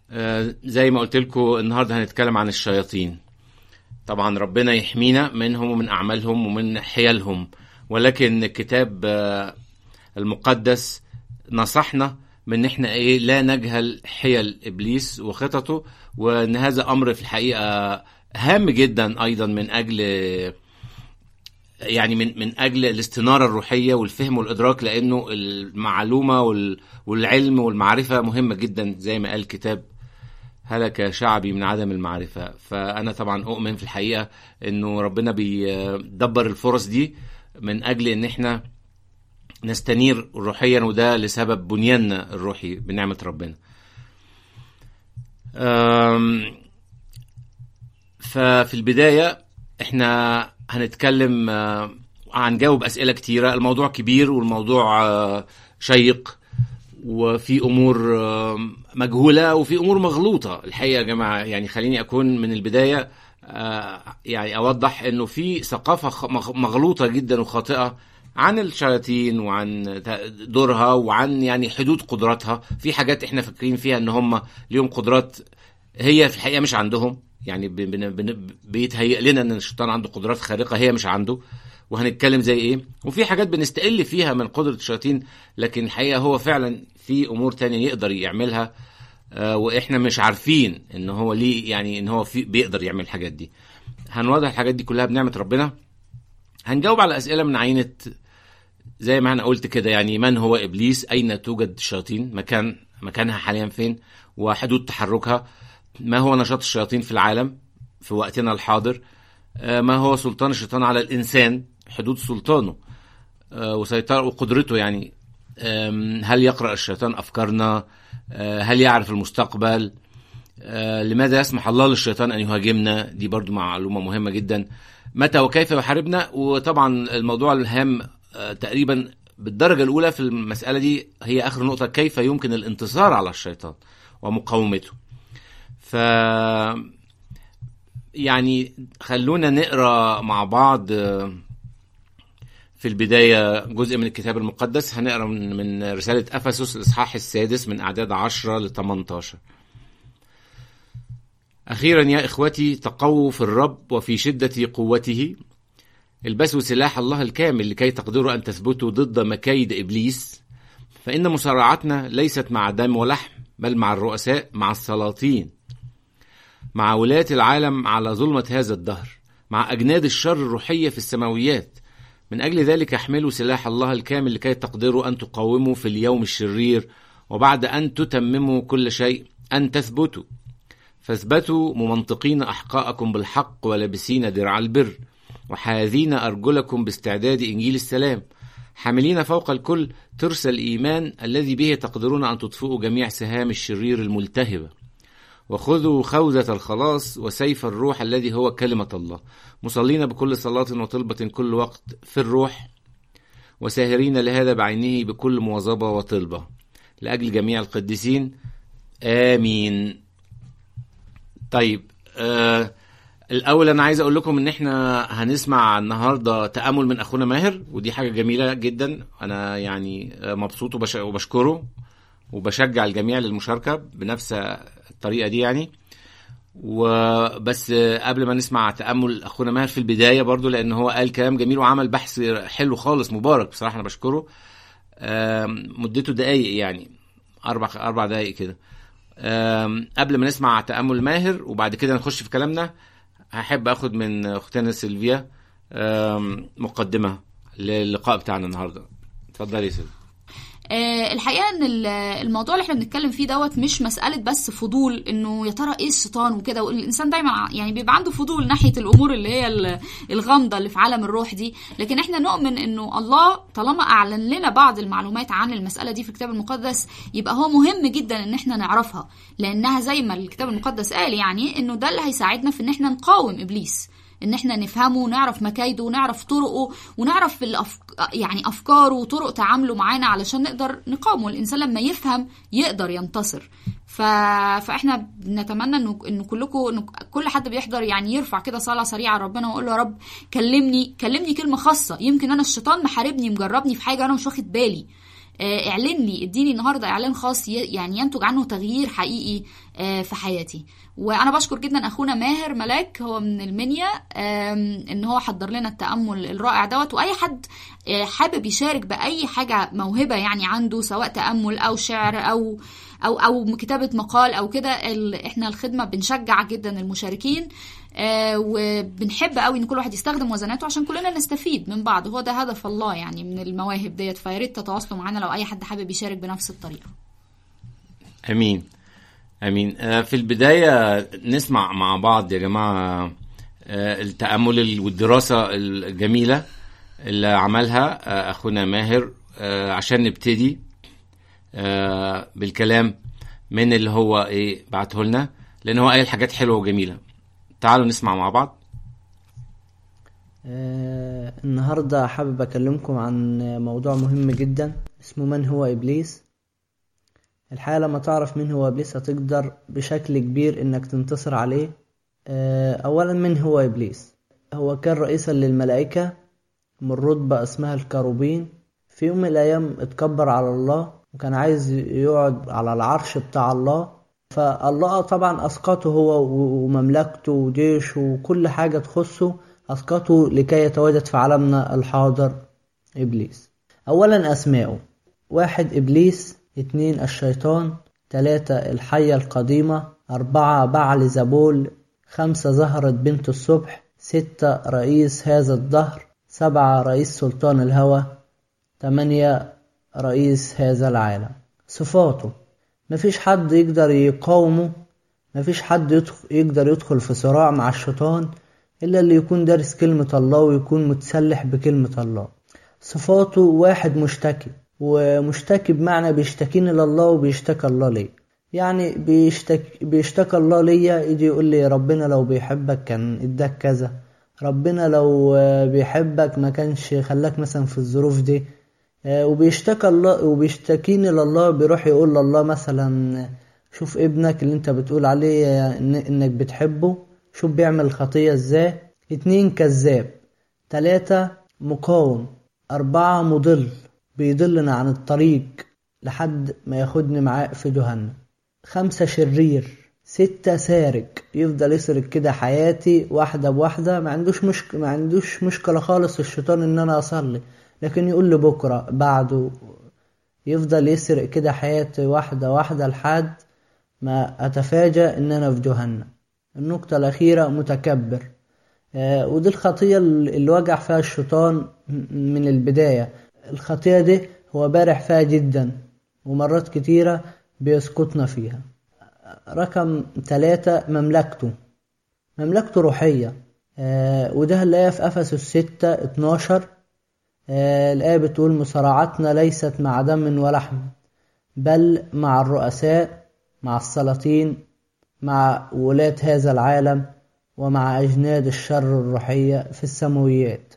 آه، زي ما قلت لكم النهارده هنتكلم عن الشياطين طبعا ربنا يحمينا منهم ومن اعمالهم ومن حيلهم ولكن الكتاب آه، المقدس نصحنا من ان احنا ايه لا نجهل حيل ابليس وخططه وان هذا امر في الحقيقه هام جدا ايضا من اجل يعني من من اجل الاستناره الروحيه والفهم والادراك لانه المعلومه وال- والعلم والمعرفه مهمه جدا زي ما قال الكتاب هلك شعبي من عدم المعرفه فانا طبعا اؤمن في الحقيقه انه ربنا بيدبر الفرص دي من اجل ان احنا نستنير روحيا وده لسبب بنياننا الروحي بنعمه ربنا أم، ففي البدايه احنا هنتكلم آه، هنجاوب اسئله كتيره الموضوع كبير والموضوع آه، شيق وفي امور آه، مجهوله وفي امور مغلوطه الحقيقه يا جماعه يعني خليني اكون من البدايه آه، يعني اوضح انه في ثقافه خ- مغ- مغلوطه جدا وخاطئه عن الشياطين وعن ت- دورها وعن يعني حدود قدراتها في حاجات احنا فاكرين فيها ان هم ليهم قدرات هي في الحقيقه مش عندهم يعني ب- بن- بن- بيتهيأ لنا ان الشيطان عنده قدرات خارقه هي مش عنده وهنتكلم زي ايه وفي حاجات بنستقل فيها من قدره الشياطين لكن الحقيقه هو فعلا في امور تانية يقدر يعملها آه، واحنا مش عارفين ان هو ليه يعني ان هو في بيقدر يعمل الحاجات دي هنوضح الحاجات دي كلها بنعمه ربنا هنجاوب على اسئله من عينه زي ما انا قلت كده يعني من هو ابليس اين توجد الشياطين مكان مكانها حاليا فين وحدود تحركها ما هو نشاط الشياطين في العالم في وقتنا الحاضر آه، ما هو سلطان الشيطان على الانسان حدود سلطانه آه، وسيطرة وقدرته يعني آم، هل يقرأ الشيطان أفكارنا آه، هل يعرف المستقبل آه، لماذا يسمح الله للشيطان أن يهاجمنا دي برضو معلومة مهمة جدا متى وكيف يحاربنا وطبعا الموضوع الهام آه، تقريبا بالدرجة الأولى في المسألة دي هي آخر نقطة كيف يمكن الانتصار على الشيطان ومقاومته ف يعني خلونا نقرا مع بعض آه، في البداية جزء من الكتاب المقدس هنقرا من من رسالة أفسس الإصحاح السادس من أعداد 10 ل 18 أخيرا يا إخوتي تقووا في الرب وفي شدة قوته البسوا سلاح الله الكامل لكي تقدروا أن تثبتوا ضد مكايد إبليس فإن مصارعتنا ليست مع دم ولحم بل مع الرؤساء مع السلاطين مع ولاة العالم على ظلمة هذا الدهر مع أجناد الشر الروحية في السماويات من أجل ذلك احملوا سلاح الله الكامل لكي تقدروا أن تقاوموا في اليوم الشرير وبعد أن تتمموا كل شيء أن تثبتوا فاثبتوا ممنطقين أحقاءكم بالحق ولابسين درع البر وحاذين أرجلكم باستعداد إنجيل السلام حاملين فوق الكل ترس الإيمان الذي به تقدرون أن تطفئوا جميع سهام الشرير الملتهبة وخذوا خوذة الخلاص وسيف الروح الذي هو كلمة الله مصلين بكل صلاة وطلبة كل وقت في الروح وساهرين لهذا بعينه بكل مواظبة وطلبة لأجل جميع القديسين آمين طيب آه الأول أنا عايز أقول لكم إن إحنا هنسمع النهاردة تأمل من أخونا ماهر ودي حاجة جميلة جدا أنا يعني آه، مبسوط وبش- وبشكره وبشجع الجميع للمشاركة بنفس الطريقة دي يعني وبس قبل ما نسمع تأمل أخونا ماهر في البداية برضو لأن هو قال كلام جميل وعمل بحث حلو خالص مبارك بصراحة أنا بشكره آم، مدته دقايق يعني أربع أربع دقايق كده آم، قبل ما نسمع تأمل ماهر وبعد كده نخش في كلامنا هحب أخد من أختنا سيلفيا آم، مقدمة للقاء بتاعنا النهاردة اتفضلي يا سيلفيا آه، الحقيقه ان ال- الموضوع اللي احنا بنتكلم فيه دوت مش مساله بس فضول انه يا ترى ايه الشيطان وكده والانسان دايما ع- يعني بيبقى عنده فضول ناحيه الامور اللي هي ال- الغامضه اللي في عالم الروح دي لكن احنا نؤمن انه الله طالما اعلن لنا بعض المعلومات عن المساله دي في الكتاب المقدس يبقى هو مهم جدا ان احنا نعرفها لانها زي ما الكتاب المقدس قال يعني انه ده اللي هيساعدنا في ان احنا نقاوم ابليس ان احنا نفهمه ونعرف مكايده ونعرف طرقه ونعرف الأفك... يعني افكاره وطرق تعامله معانا علشان نقدر نقاومه الانسان لما يفهم يقدر ينتصر ف... فاحنا بنتمنى انه انه كلكم انه كل حد بيحضر يعني يرفع كده صلاه سريعه لربنا ويقول له يا رب كلمني كلمني كلمه خاصه يمكن انا الشيطان محاربني مجربني في حاجه انا مش واخد بالي آه، اعلن لي اديني النهارده اعلان خاص ي- يعني ينتج عنه تغيير حقيقي آه، في حياتي وانا بشكر جدا اخونا ماهر ملاك هو من المنيا آم، ان هو حضر لنا التامل الرائع دوت واي حد آه، حابب يشارك باي حاجه موهبه يعني عنده سواء تامل او شعر او او او كتابه مقال او كده ال- احنا الخدمه بنشجع جدا المشاركين آه، وبنحب قوي ان كل واحد يستخدم وزناته عشان كلنا نستفيد من بعض هو ده هدف الله يعني من المواهب ديت فيا ريت تتواصلوا معانا لو اي حد حابب يشارك بنفس الطريقه امين امين آه، في البدايه نسمع مع بعض يا جماعه آه، التامل ال- والدراسه الجميله اللي عملها آه، اخونا ماهر آه، عشان نبتدي آه، بالكلام من اللي هو ايه بعته لنا لان هو قايل حاجات حلوه وجميله تعالوا نسمع مع بعض آه، النهاردة حابب أكلمكم عن موضوع مهم جدا اسمه من هو إبليس الحقيقة لما تعرف من هو إبليس هتقدر بشكل كبير إنك تنتصر عليه آه، أولا من هو إبليس هو كان رئيسا للملائكة من رتبة اسمها الكروبين في يوم من الأيام اتكبر على الله وكان عايز يقعد على العرش بتاع الله فالله طبعا أسقطه هو ومملكته وجيشه وكل حاجة تخصه أسقطه لكي يتواجد في عالمنا الحاضر إبليس أولا أسماؤه واحد إبليس اتنين الشيطان تلاتة الحية القديمة أربعة بعل زبول خمسة زهرة بنت الصبح ستة رئيس هذا الدهر سبعة رئيس سلطان الهوى تمانية رئيس هذا العالم صفاته مفيش حد يقدر يقاومه مفيش حد يدخ- يقدر يدخل في صراع مع الشيطان إلا اللي يكون دارس كلمة الله ويكون متسلح بكلمة الله صفاته واحد مشتكي ومشتكي بمعنى بيشتكيني لله وبيشتكى الله ليه يعني بيشتكي بيشتكى الله ليا يجي يقول لي ربنا لو بيحبك كان اداك كذا ربنا لو آه، بيحبك ما كانش خلاك مثلا في الظروف دي آه، وبيشتكى الله وبيشتكيني لله بيروح يقول لله مثلا شوف ابنك اللي انت بتقول عليه آه، إن- انك بتحبه شوف بيعمل خطية ازاي اتنين كذاب تلاتة مقاوم أربعة مضل بيضلنا عن الطريق لحد ما ياخدني معاه في جهنم خمسة شرير ستة سارق يفضل يسرق كده حياتي واحدة بواحدة ما عندوش مشك... ما عندوش مشكلة خالص الشيطان ان انا اصلي لكن يقول لي بكرة بعده يفضل يسرق كده حياتي واحدة واحدة لحد ما اتفاجأ ان انا في جهنم النقطة الأخيرة متكبر آه، ودي الخطية اللي وجع فيها الشيطان م- من البداية الخطية دي هو بارح فيها جدا ومرات كتيرة بيسقطنا فيها رقم ثلاثة مملكته مملكته روحية آه، وده هنلاقيها في أفسس ستة اتناشر آه، الآية بتقول مصارعتنا ليست مع دم ولحم بل مع الرؤساء مع السلاطين مع ولاة هذا العالم ومع أجناد الشر الروحية في السماويات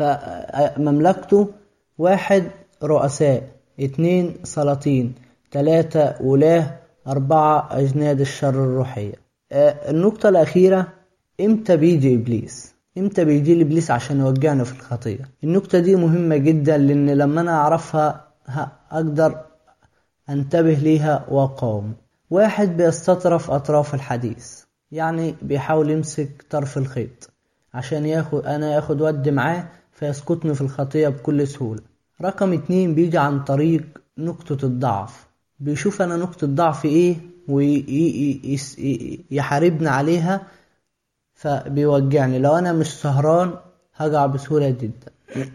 فمملكته واحد رؤساء اتنين سلاطين تلاتة ولاة أربعة أجناد الشر الروحية آه، النقطة الأخيرة إمتى بيجي إبليس إمتى بيجي لي إبليس عشان يوجعني في الخطية النقطة دي مهمة جدا لأن لما أنا أعرفها ه- أقدر انتبه ليها واقاوم واحد بيستطرف اطراف الحديث يعني بيحاول يمسك طرف الخيط عشان ياخد انا ياخد ود معاه فيسقطني في الخطية بكل سهولة رقم اتنين بيجي عن طريق نقطة الضعف بيشوف انا نقطة ضعفي ايه ويحاربني عليها فبيوجعني لو انا مش سهران هقع بسهولة جدا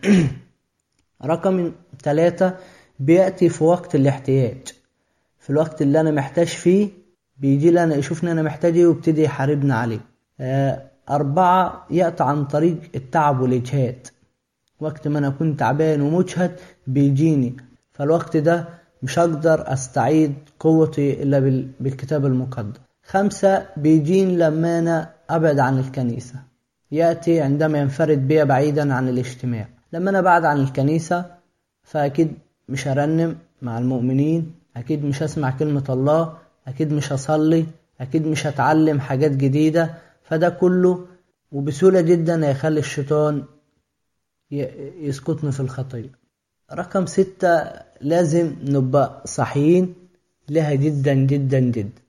رقم ثلاثة بيأتي في وقت الاحتياج في الوقت اللي أنا محتاج فيه بيجي لي أنا يشوفني أنا محتاج إيه ويبتدي يحاربني عليه آه، أربعة يأتي عن طريق التعب والإجهاد وقت ما أنا أكون تعبان ومجهد بيجيني فالوقت ده مش هقدر أستعيد قوتي إلا بال- بالكتاب المقدس خمسة بيجيني لما أنا أبعد عن الكنيسة يأتي عندما ينفرد بي بعيدا عن الاجتماع لما أنا بعد عن الكنيسة فأكيد مش هرنم مع المؤمنين أكيد مش هسمع كلمة الله أكيد مش هصلي أكيد مش هتعلم حاجات جديدة فده كله وبسهولة جدا هيخلي الشيطان ي- يسقطني في الخطية رقم ستة لازم نبقى صحيين لها جدا جدا جدا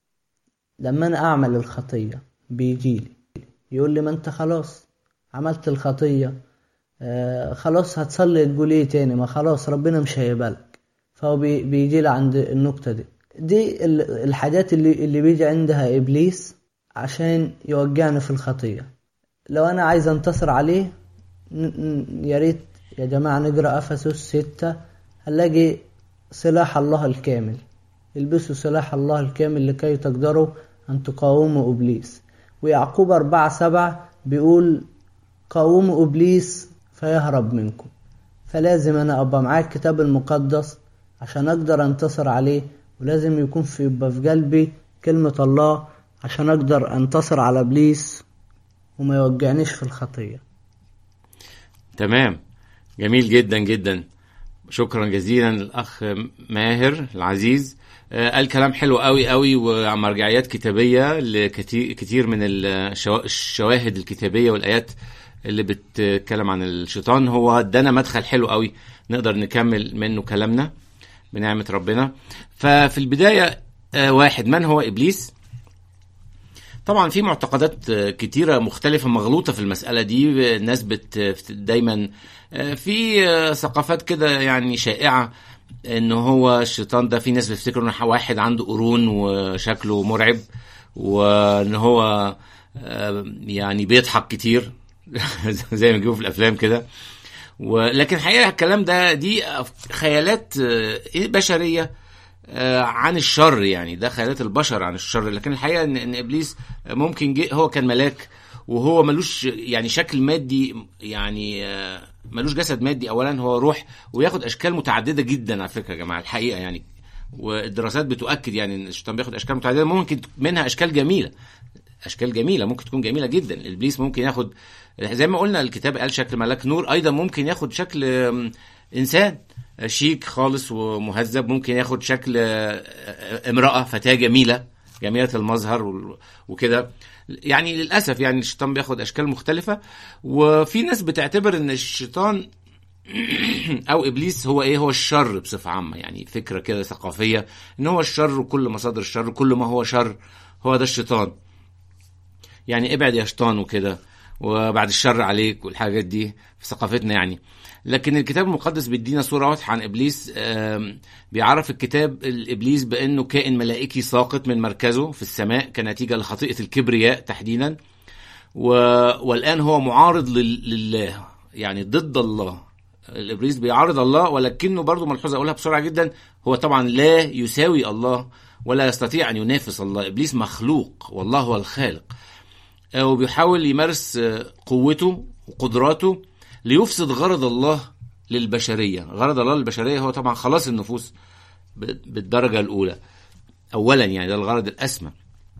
لما أنا أعمل الخطية بيجيلي يقول لي ما أنت خلاص عملت الخطية آه خلاص هتصلي تقول ايه تاني ما خلاص ربنا مش هيقبلك فهو بي بيجي لي عند النقطة دي دي ال- الحاجات اللي اللي بيجي عندها إبليس عشان يوجعني في الخطية لو أنا عايز أنتصر عليه ن- ن- يا ريت يا جماعة نقرأ أفسس ستة هنلاقي سلاح الله الكامل البسوا سلاح الله الكامل لكي تقدروا أن تقاوموا إبليس ويعقوب أربعة سبعة بيقول قاوموا إبليس فيهرب منكم فلازم أنا أبقى معايا الكتاب المقدس عشان أقدر أنتصر عليه ولازم يكون في يبقى في قلبي كلمة الله عشان أقدر أنتصر على إبليس وما يوجعنيش في الخطية تمام جميل جدا جدا شكرا جزيلا الاخ ماهر العزيز آه، قال كلام حلو قوي قوي ومرجعيات كتابيه لكتير كتير من الشوا- الشواهد الكتابيه والايات اللي بتتكلم عن الشيطان هو ادانا مدخل حلو قوي نقدر نكمل منه كلامنا بنعمه ربنا ففي البدايه آه، واحد من هو ابليس طبعا في معتقدات آه، كتيرة مختلفة مغلوطة في المسألة دي الناس بت دايما آه، في آه، ثقافات كده يعني شائعة ان هو الشيطان ده في ناس بيفتكروا ان واحد عنده قرون وشكله مرعب وان هو آه، يعني بيضحك كتير زي ما بيجيبوا في الافلام كده ولكن الحقيقه الكلام ده دي خيالات آه، بشريه آه، عن الشر يعني ده خيالات البشر عن الشر لكن الحقيقه ان, إن ابليس ممكن جه هو كان ملاك وهو ملوش يعني شكل مادي يعني آه، ملوش جسد مادي اولا هو روح وياخد اشكال متعدده جدا على فكره يا جماعه الحقيقه يعني والدراسات بتؤكد يعني ان الشيطان بياخد اشكال متعدده ممكن منها اشكال جميله اشكال جميله ممكن تكون جميله جدا ابليس ممكن ياخد زي ما قلنا الكتاب قال شكل ملاك نور ايضا ممكن ياخد شكل آم، انسان شيك خالص ومهذب ممكن ياخد شكل آه، امراه فتاه جميله جميله المظهر وال- وكده يعني للاسف يعني الشيطان بياخد اشكال مختلفه وفي ناس بتعتبر ان الشيطان او ابليس هو ايه هو الشر بصفه عامه يعني فكره كده ثقافيه ان هو الشر وكل مصادر الشر كل ما هو شر هو ده الشيطان يعني ابعد يا شيطان وكده وبعد الشر عليك والحاجات دي في ثقافتنا يعني لكن الكتاب المقدس بيدينا صورة واضحة عن إبليس آم، بيعرف الكتاب الإبليس بأنه كائن ملائكي ساقط من مركزه في السماء كنتيجة لخطيئة الكبرياء تحديدا و... والآن هو معارض لل... لله يعني ضد الله الإبليس بيعارض الله ولكنه برضو ملحوظة أقولها بسرعة جدا هو طبعا لا يساوي الله ولا يستطيع أن ينافس الله إبليس مخلوق والله هو الخالق آه، وبيحاول يمارس آه، قوته وقدراته ليفسد غرض الله للبشرية غرض الله للبشرية هو طبعا خلاص النفوس ب- بالدرجة الأولى أولا يعني ده الغرض الأسمى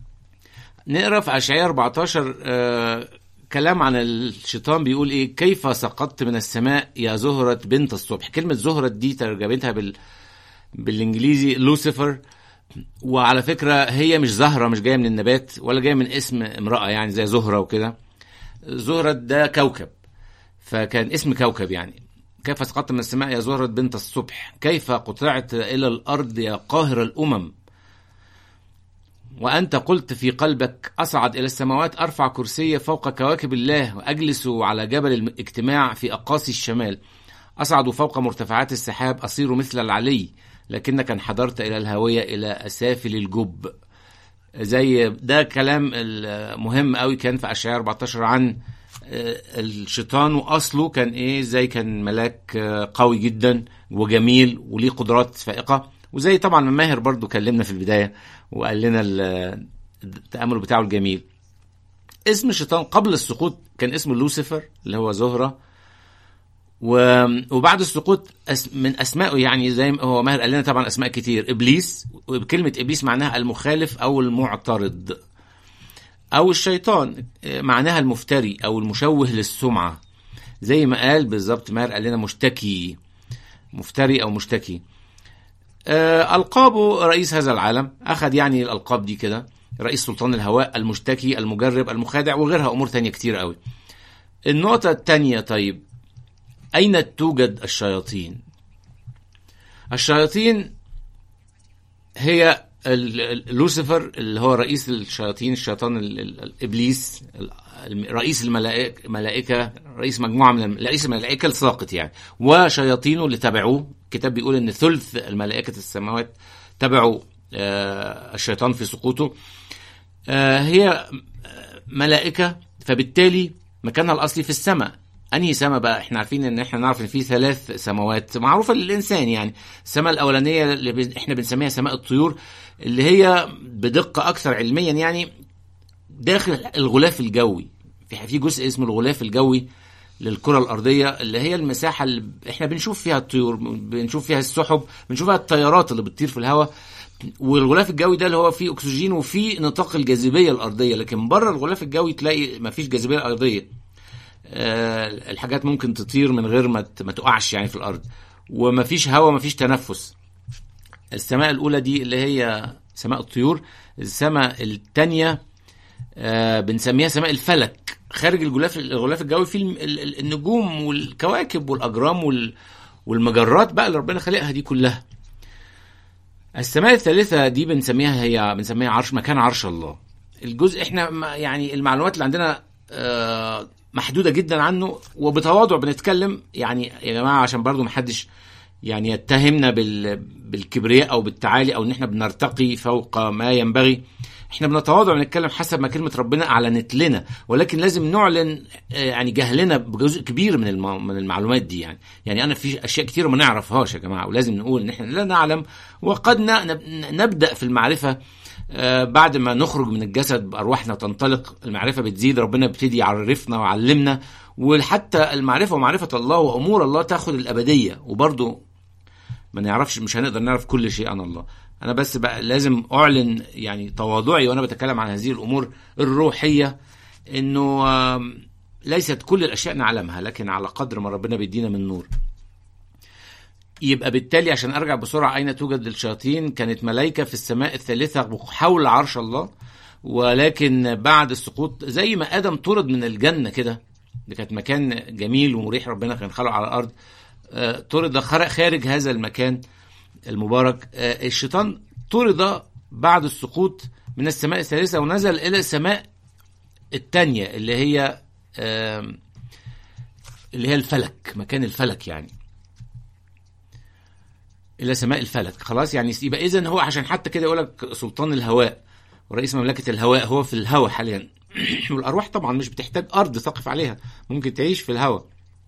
نقرا في اشعياء 14 آه كلام عن الشيطان بيقول ايه كيف سقطت من السماء يا زهرة بنت الصبح كلمة زهرة دي ترجمتها بال بالانجليزي لوسيفر وعلى فكرة هي مش زهرة مش جاية من النبات ولا جاية من اسم امرأة يعني زي زهرة وكده زهرة ده كوكب فكان اسم كوكب يعني كيف سقطت من السماء يا زهرة بنت الصبح كيف قطعت إلى الأرض يا قاهر الأمم وأنت قلت في قلبك أصعد إلى السماوات أرفع كرسي فوق كواكب الله وأجلس على جبل الاجتماع في أقاصي الشمال أصعد فوق مرتفعات السحاب أصير مثل العلي لكنك انحدرت إلى الهاوية إلى أسافل الجب زي ده كلام مهم قوي كان في أشعياء 14 عن الشيطان واصله كان ايه زي كان ملاك قوي جدا وجميل وليه قدرات فائقه وزي طبعا ماهر برضو كلمنا في البدايه وقال لنا التامل بتاعه الجميل اسم الشيطان قبل السقوط كان اسمه لوسيفر اللي هو زهره وبعد السقوط من اسمائه يعني زي ما هو ماهر قال لنا طبعا اسماء كتير ابليس وكلمه ابليس معناها المخالف او المعترض او الشيطان معناها المفتري او المشوه للسمعه زي ما قال بالظبط ماهر قال لنا مشتكي مفتري او مشتكي آه القابه رئيس هذا العالم اخذ يعني الالقاب دي كده رئيس سلطان الهواء المشتكي المجرب المخادع وغيرها امور تانية كتير قوي النقطة التانية طيب أين توجد الشياطين؟ الشياطين هي ال- ال- لوسيفر اللي هو رئيس الشياطين الشيطان ال- ال- الابليس ال- رئيس الملائكه الملائكه رئيس مجموعه من الم- رئيس الملائكه الساقط يعني وشياطينه اللي تبعوه الكتاب بيقول ان ثلث الملائكه السماوات تبعوا آه، الشيطان في سقوطه آه، هي ملائكه فبالتالي مكانها الاصلي في السماء انهي سماء بقى احنا عارفين ان احنا نعرف ان في ثلاث سماوات معروفه للانسان يعني السماء الاولانيه اللي بن- احنا بنسميها سماء الطيور اللي هي بدقه اكثر علميا يعني داخل الغلاف الجوي في في جزء اسمه الغلاف الجوي للكرة الأرضية اللي هي المساحة اللي احنا بنشوف فيها الطيور بنشوف فيها السحب بنشوف فيها الطيارات اللي بتطير في الهواء والغلاف الجوي ده اللي هو فيه أكسجين وفيه نطاق الجاذبية الأرضية لكن بره الغلاف الجوي تلاقي مفيش جاذبية أرضية آه، الحاجات ممكن تطير من غير ما ت- ما تقعش يعني في الأرض ومفيش هواء مفيش تنفس السماء الأولى دي اللي هي سماء الطيور السماء الثانية آه، بنسميها سماء الفلك خارج الغلاف الغلاف الجوي فيه الم- ال- ال- النجوم والكواكب والاجرام وال- والمجرات بقى اللي ربنا خلقها دي كلها السماء الثالثة دي بنسميها هي بنسميها عرش مكان عرش الله الجزء احنا ما- يعني المعلومات اللي عندنا آه، محدودة جدا عنه وبتواضع بنتكلم يعني يا جماعة عشان برضو محدش يعني يتهمنا بال بالكبرياء او بالتعالي او ان احنا بنرتقي فوق ما ينبغي احنا بنتواضع ونتكلم حسب ما كلمه ربنا اعلنت لنا ولكن لازم نعلن آه، يعني جهلنا بجزء كبير من الم- من المعلومات دي يعني يعني انا في اشياء كتير ما نعرفهاش يا جماعه ولازم نقول ان احنا لا نعلم وقد ن- نب- نبدا في المعرفه آه، بعد ما نخرج من الجسد بارواحنا وتنطلق المعرفه بتزيد ربنا بيبتدي يعرفنا ويعلمنا وحتى المعرفه ومعرفه الله وامور الله تاخد الابديه وبرضه ما نعرفش مش هنقدر نعرف كل شيء عن الله انا بس بقى لازم اعلن يعني تواضعي وانا بتكلم عن هذه الامور الروحيه انه آم، ليست كل الاشياء نعلمها لكن على قدر ما ربنا بيدينا من نور يبقى بالتالي عشان ارجع بسرعه اين توجد الشياطين كانت ملائكه في السماء الثالثه حول عرش الله ولكن بعد السقوط زي ما ادم طرد من الجنه كده ده كانت مكان جميل ومريح ربنا كان خلقه على الارض آه، طرد خرج خارج هذا المكان المبارك آه، الشيطان طرد بعد السقوط من السماء الثالثة ونزل إلى السماء الثانية اللي هي آم، اللي هي الفلك مكان الفلك يعني إلى سماء الفلك خلاص يعني يبقى إذا هو عشان حتى كده يقول لك سلطان الهواء ورئيس مملكة الهواء هو في الهواء حاليا والأرواح طبعا مش بتحتاج أرض تقف عليها ممكن تعيش في الهواء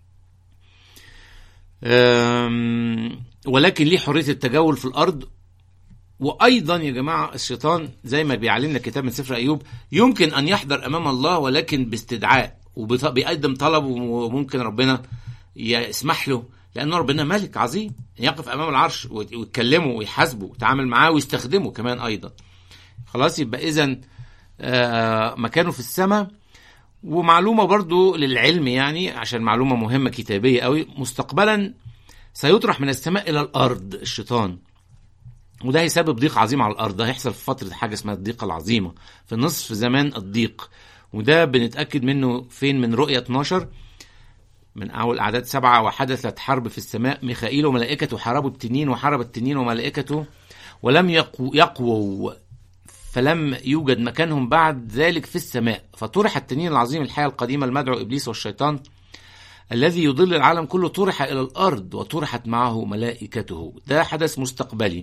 أم، ولكن ليه حريه التجول في الارض وايضا يا جماعه الشيطان زي ما بيعلمنا الكتاب من سفر ايوب يمكن ان يحضر امام الله ولكن باستدعاء وبيقدم طلب وممكن ربنا يسمح له لانه ربنا ملك عظيم يقف امام العرش ويتكلمه ويحاسبه ويتعامل معاه ويستخدمه كمان ايضا خلاص يبقى اذا مكانه في السماء ومعلومه برضو للعلم يعني عشان معلومه مهمه كتابيه قوي مستقبلا سيطرح من السماء الى الارض الشيطان وده هيسبب ضيق عظيم على الارض ده هيحصل في فتره حاجه اسمها الضيقه العظيمه في نصف زمان الضيق وده بنتاكد منه فين من رؤيه 12 من اول اعداد سبعه وحدثت حرب في السماء ميخائيل وملائكته حاربوا التنين وحارب التنين وملائكته ولم يقو يقووا فلم يوجد مكانهم بعد ذلك في السماء فطرح التنين العظيم الحياة القديمة المدعو إبليس والشيطان الذي يضل العالم كله طرح إلى الأرض وطرحت معه ملائكته ده حدث مستقبلي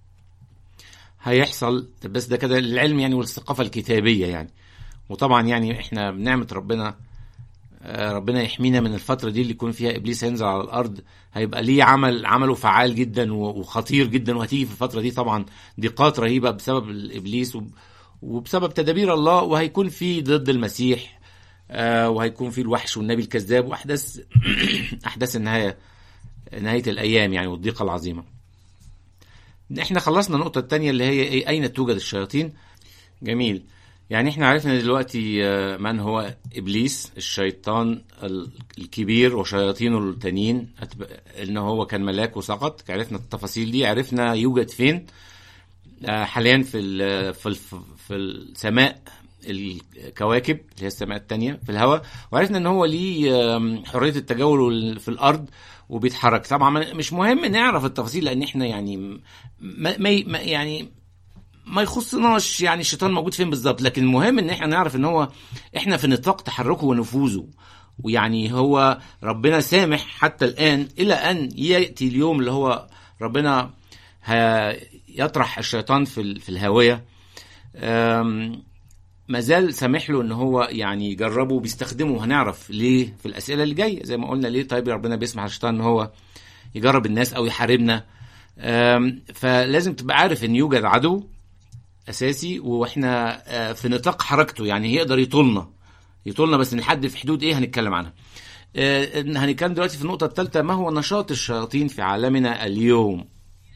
هيحصل بس ده كده العلم يعني والثقافة الكتابية يعني وطبعا يعني احنا بنعمة ربنا ربنا يحمينا من الفترة دي اللي يكون فيها إبليس هينزل على الأرض هيبقى ليه عمل عمله فعال جدا وخطير جدا وهتيجي في الفترة دي طبعا ضيقات رهيبة بسبب الإبليس وبسبب تدابير الله وهيكون في ضد المسيح وهيكون في الوحش والنبي الكذاب وأحداث أحداث النهاية نهاية الأيام يعني والضيقة العظيمة احنا خلصنا النقطة الثانية اللي هي ايه أين توجد الشياطين جميل يعني احنا عرفنا دلوقتي من هو ابليس الشيطان الكبير وشياطينه التانيين ان هو كان ملاك وسقط عرفنا التفاصيل دي عرفنا يوجد فين حاليا في في في السماء الكواكب اللي هي السماء التانية في الهواء وعرفنا ان هو ليه آم، حريه التجول وال- في الارض وبيتحرك طبعا ما- مش مهم نعرف التفاصيل لان احنا يعني ما ما ما- يعني ما يخصناش يعني الشيطان موجود فين بالظبط لكن المهم ان احنا نعرف ان هو احنا في نطاق تحركه ونفوذه ويعني هو ربنا سامح حتى الان الى ان ياتي اليوم اللي هو ربنا ه- يطرح الشيطان في ال- في الهاويه أم، ما زال سامح له ان هو يعني يجربه وبيستخدمه هنعرف ليه في الاسئله اللي جايه زي ما قلنا ليه طيب ربنا بيسمح للشيطان ان هو يجرب الناس او يحاربنا أم، فلازم تبقى عارف ان يوجد عدو اساسي واحنا آه، في نطاق حركته يعني يقدر يطولنا يطولنا بس نحدد في حدود ايه هنتكلم عنها آه، هنتكلم دلوقتي في النقطه الثالثه ما هو نشاط الشياطين في عالمنا اليوم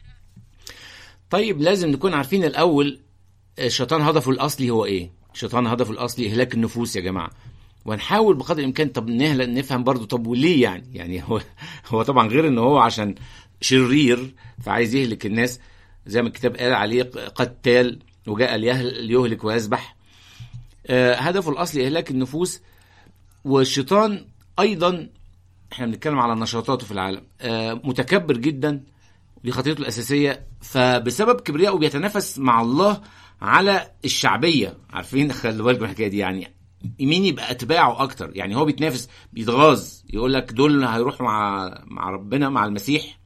طيب لازم نكون عارفين الاول الشيطان هدفه الاصلي هو ايه الشيطان هدفه الاصلي اهلاك النفوس يا جماعه ونحاول بقدر الامكان طب نهلا نفهم برضو طب وليه يعني يعني هو هو طبعا غير ان هو عشان شرير فعايز يهلك الناس زي ما الكتاب قال عليه قتال وجاء ليهل- ليهلك ويذبح آه، هدفه الاصلي اهلاك النفوس والشيطان ايضا احنا بنتكلم على نشاطاته في العالم آه، متكبر جدا دي خطيته الاساسيه فبسبب كبريائه بيتنافس مع الله على الشعبيه عارفين خلي بالكم من الحكايه دي يعني مين يبقى اتباعه اكتر يعني هو بيتنافس بيتغاظ يقول لك دول هيروحوا مع مع ربنا مع المسيح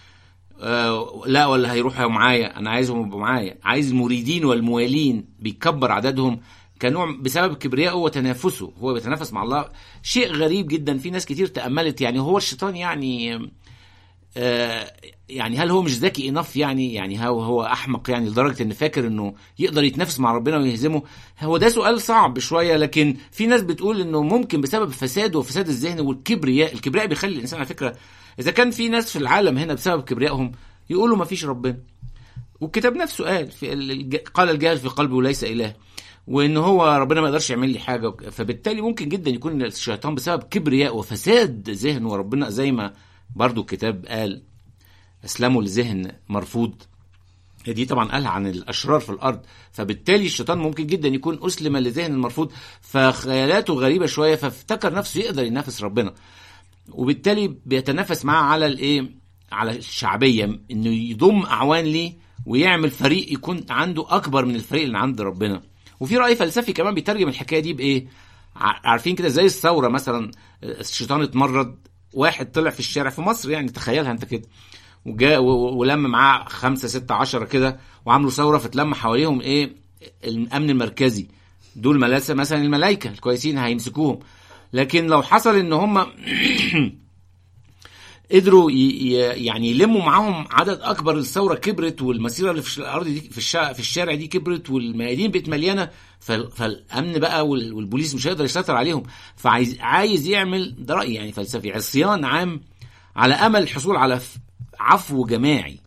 آه لا ولا هيروحوا معايا انا عايزهم يبقوا معايا عايز المريدين والموالين بيكبر عددهم كنوع بسبب كبريائه وتنافسه هو بيتنافس مع الله شيء غريب جدا في ناس كتير تأملت يعني هو الشيطان يعني آه يعني هل هو مش ذكي انف يعني يعني هو هو احمق يعني لدرجه ان فاكر انه يقدر يتنافس مع ربنا ويهزمه هو ده سؤال صعب شويه لكن في ناس بتقول انه ممكن بسبب فساده وفساد الذهن والكبرياء الكبرياء بيخلي الانسان على فكره اذا كان في ناس في العالم هنا بسبب كبريائهم يقولوا ما فيش ربنا والكتاب نفسه قال في الج- قال الجاهل في قلبه ليس اله وان هو ربنا ما يقدرش يعمل لي حاجه وك- فبالتالي ممكن جدا يكون الشيطان بسبب كبرياء وفساد ذهن وربنا زي ما برضو الكتاب قال اسلموا لذهن مرفوض دي طبعا قالها عن الاشرار في الارض فبالتالي الشيطان ممكن جدا يكون اسلم لذهن مرفوض فخيالاته غريبه شويه فافتكر نفسه يقدر ينافس ربنا وبالتالي بيتنافس معاه على الايه على الشعبيه انه يضم اعوان ليه ويعمل فريق يكون عنده اكبر من الفريق اللي عند ربنا وفي راي فلسفي كمان بيترجم الحكايه دي بايه ع- عارفين كده زي الثوره مثلا الشيطان اتمرد واحد طلع في الشارع في مصر يعني تخيلها انت كده وجاء و- و- ولم معاه خمسة ستة عشرة كده وعملوا ثورة فتلم حواليهم ايه الامن المركزي دول ملاسة مثلا الملايكة الكويسين هيمسكوهم لكن لو حصل ان هم قدروا ي- ي- يعني يلموا معاهم عدد اكبر الثوره كبرت والمسيره اللي في الارض دي في الشارع في الشارع دي كبرت والميادين بقت مليانه فال- فالامن بقى وال- والبوليس مش هيقدر يسيطر عليهم فعايز عايز يعمل ده راي يعني فلسفي عصيان عام على امل الحصول على ف- عفو جماعي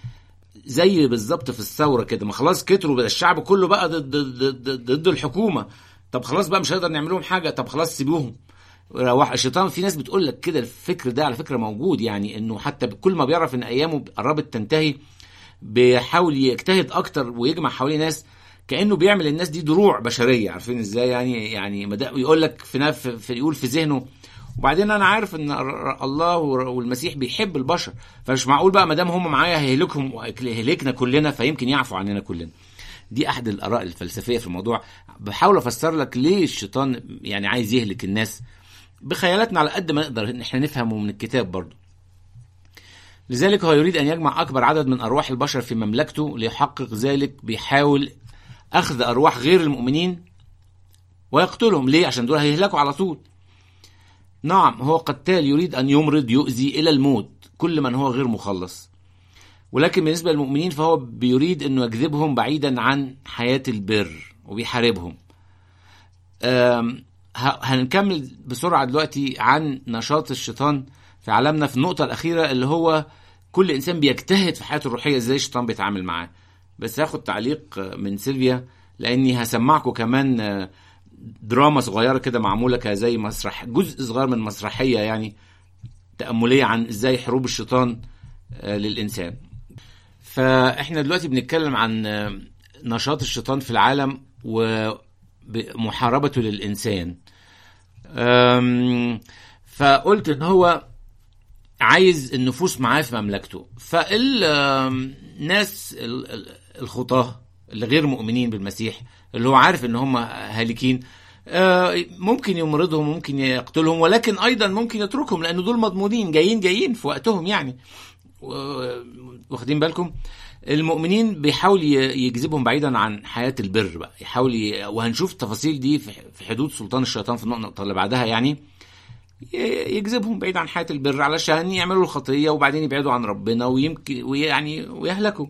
زي بالظبط في الثوره كده ما خلاص كتروا بقى الشعب كله بقى ضد ضد ضد, ضد الحكومه طب خلاص بقى مش هنقدر نعمل لهم حاجه طب خلاص سيبوهم روح الشيطان في ناس بتقول لك كده الفكر ده على فكره موجود يعني انه حتى كل ما بيعرف ان ايامه قربت تنتهي بيحاول يجتهد اكتر ويجمع حواليه ناس كانه بيعمل الناس دي دروع بشريه عارفين ازاي يعني يعني ما ده يقول لك في, نف- في يقول في ذهنه وبعدين انا عارف ان ر- الله ور- والمسيح بيحب البشر فمش معقول بقى ما دام هم معايا هيهلكهم هيهلكنا كلنا فيمكن يعفو عننا كلنا دي احد الاراء الفلسفيه في الموضوع بحاول افسر لك ليه الشيطان يعني عايز يهلك الناس بخيالاتنا على قد ما نقدر ان احنا نفهمه من الكتاب برضه لذلك هو يريد ان يجمع اكبر عدد من ارواح البشر في مملكته ليحقق ذلك بيحاول اخذ ارواح غير المؤمنين ويقتلهم ليه عشان دول هيهلكوا على طول نعم هو قتال يريد ان يمرض يؤذي الى الموت كل من هو غير مخلص ولكن بالنسبه للمؤمنين فهو بيريد انه يجذبهم بعيدا عن حياه البر وبيحاربهم أم، ه- هنكمل بسرعه دلوقتي عن نشاط الشيطان في عالمنا في النقطه الاخيره اللي هو كل انسان بيجتهد في حياته الروحيه ازاي الشيطان بيتعامل معاه بس هاخد تعليق من سيلفيا لاني هسمعكم كمان آه، دراما صغيره كده معموله كزي مسرح جزء صغير من مسرحيه يعني تامليه عن ازاي حروب الشيطان آه، للانسان فاحنا دلوقتي بنتكلم عن آه، نشاط الشيطان في العالم و بمحاربته للإنسان أم، فقلت إن هو عايز النفوس معاه في مملكته فالناس الخطاه اللي غير مؤمنين بالمسيح اللي هو عارف ان هم هالكين آه، ممكن يمرضهم ممكن يقتلهم ولكن ايضا ممكن يتركهم لان دول مضمونين جايين جايين في وقتهم يعني و- واخدين بالكم المؤمنين بيحاول ي- يجذبهم بعيدا عن حياه البر بقى يحاول ي... وهنشوف التفاصيل دي في في حدود سلطان الشيطان في النقطه اللي بعدها يعني ي- يجذبهم بعيد عن حياه البر علشان يعملوا الخطيه وبعدين يبعدوا عن ربنا ويمكن ويعني ويهلكوا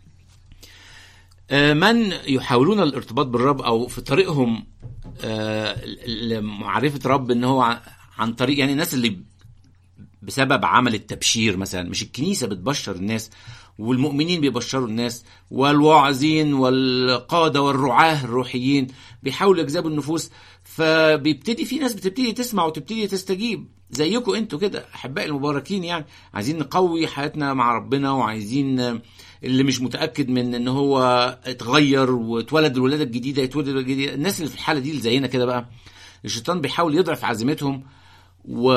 آه، من يحاولون الارتباط بالرب او في طريقهم آه، لمعرفه رب ان هو ع- عن طريق يعني الناس اللي بسبب عمل التبشير مثلا مش الكنيسه بتبشر الناس والمؤمنين بيبشروا الناس والواعظين والقاده والرعاه الروحيين بيحاولوا يجذبوا النفوس فبيبتدي في ناس بتبتدي تسمع وتبتدي تستجيب زيكم انتوا كده احبائي المباركين يعني عايزين نقوي حياتنا مع ربنا وعايزين آه، اللي مش متاكد من ان هو اتغير واتولد الولاده الجديده يتولد الولادة الجديده الناس اللي في الحاله دي اللي زينا كده بقى الشيطان بيحاول يضعف عزيمتهم و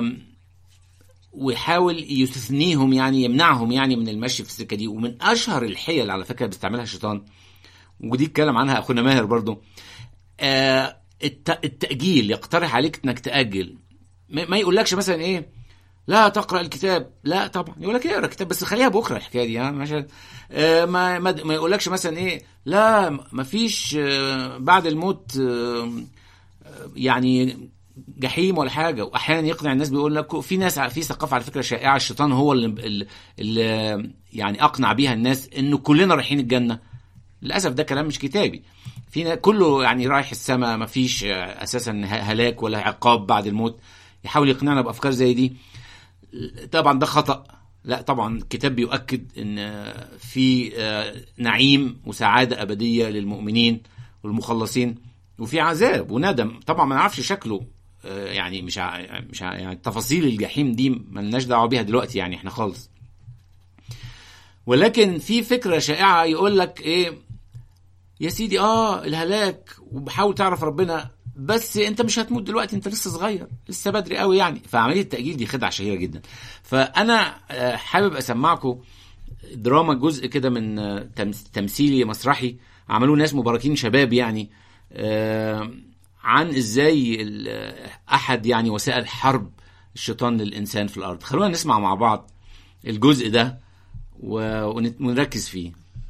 ويحاول يستثنيهم يعني يمنعهم يعني من المشي في السكه دي ومن اشهر الحيل على فكره بيستعملها الشيطان ودي اتكلم عنها اخونا ماهر برضو آه الت- التاجيل يقترح عليك انك تاجل ما ما يقولكش مثلا ايه لا تقرا الكتاب لا طبعا يقول لك اقرا الكتاب بس خليها بكره الحكايه دي ها مثلا آه ما ما, ما يقولكش مثلا ايه لا ما فيش آه بعد الموت آه يعني جحيم ولا حاجه واحيانا يقنع الناس بيقول لك في ناس في ثقافه على فكره شائعه الشيطان هو اللي, اللي يعني اقنع بيها الناس انه كلنا رايحين الجنه للاسف ده كلام مش كتابي في نا- كله يعني رايح السماء ما فيش اساسا ه- هلاك ولا عقاب بعد الموت يحاول يقنعنا بافكار زي دي طبعا ده خطا لا طبعا الكتاب بيؤكد ان في آه، نعيم وسعاده ابديه للمؤمنين والمخلصين وفي عذاب وندم طبعا ما نعرفش شكله آه، يعني مش ع- مش ع- يعني تفاصيل الجحيم دي ملناش دعوه بيها دلوقتي يعني احنا خالص ولكن في فكره شائعه يقول لك ايه يا سيدي اه الهلاك وبحاول تعرف ربنا بس انت مش هتموت دلوقتي انت لسه صغير لسه بدري قوي يعني فعمليه التاجيل دي خدعه شهيره جدا فانا آه، حابب اسمعكم دراما جزء كده من آه، تمس- تمثيلي مسرحي عملوه ناس مباركين شباب يعني آه، عن ازاي ال- آه، احد يعني وسائل حرب الشيطان للانسان في الارض خلونا نسمع مع بعض الجزء ده و- ونت- ونركز فيه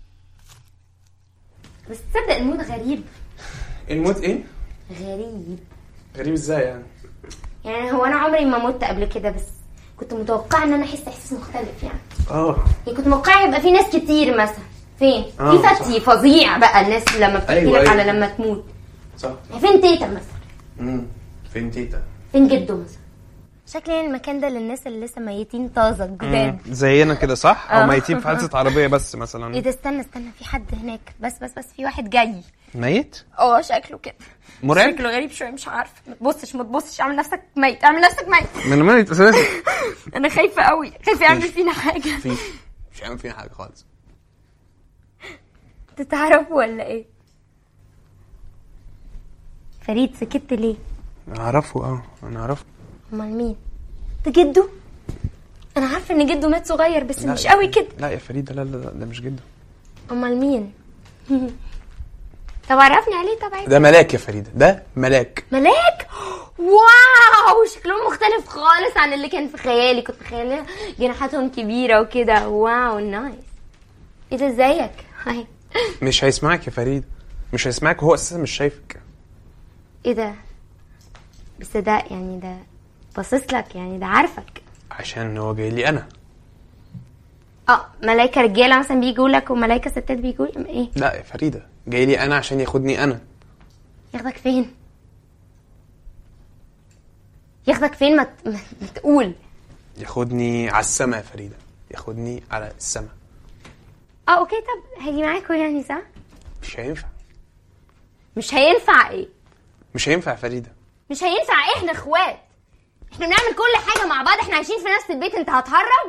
بس تصدق الموت غريب الموت ايه؟ غريب غريب ازاي يعني؟ يعني هو انا عمري ما مت قبل كده بس كنت متوقعه ان انا احس احساس مختلف يعني اه يعني كنت متوقعه يبقى في ناس كتير مثلا فين آه، في فتي فظيع بقى الناس لما بتحكي أيوة، لك أيوة. على لما تموت صح يعني فين تيتا مثلا امم فين تيتا؟ فين جده مثلا شكلي المكان ده للناس اللي لسه ميتين طازه جداد زينا كده صح آه. او ميتين في حادثه عربيه بس مثلا ايه ده استنى استنى في حد هناك بس بس بس في واحد جاي ميت اه شكله كده مرعب شكله غريب شويه مش عارفه ما تبصش ما تبصش اعمل نفسك ميت اعمل نفسك ميت من ميت اساسا انا خايفه قوي خايفه يعمل فينا حاجه في مش هيعمل فينا حاجه خالص انت تعرفه ولا ايه فريد سكت ليه اعرفه اه انا اعرفه امال مين ده جده انا عارفه ان جده مات صغير بس لا مش يا قوي فريد. كده لا يا فريد لا لا لا ده مش جده امال مين طب عرفني عليه طبعا ده ملاك يا فريده ده ملاك ملاك واو شكلهم مختلف خالص عن اللي كان في خيالي كنت متخيله جناحاتهم كبيره وكده واو نايس ايه ده ازيك هاي مش هيسمعك يا فريد مش هيسمعك وهو اساسا مش شايفك ايه ده بس ده يعني ده باصص لك يعني ده عارفك عشان هو جاي لي انا اه ملايكه رجاله مثلا بيجوا لك وملايكه ستات بيجوا ايه لا يا فريده جاي لي انا عشان ياخدني انا ياخدك فين ياخدك فين ما, ت- ما ما تقول ياخدني على السما يا فريده ياخدني على السما اه اوكي طب هاجي معاكوا يعني صح مش هينفع مش هينفع ايه مش هينفع يا فريده مش هينفع احنا اخوات احنا بنعمل كل حاجه مع بعض احنا عايشين في نفس البيت انت هتهرج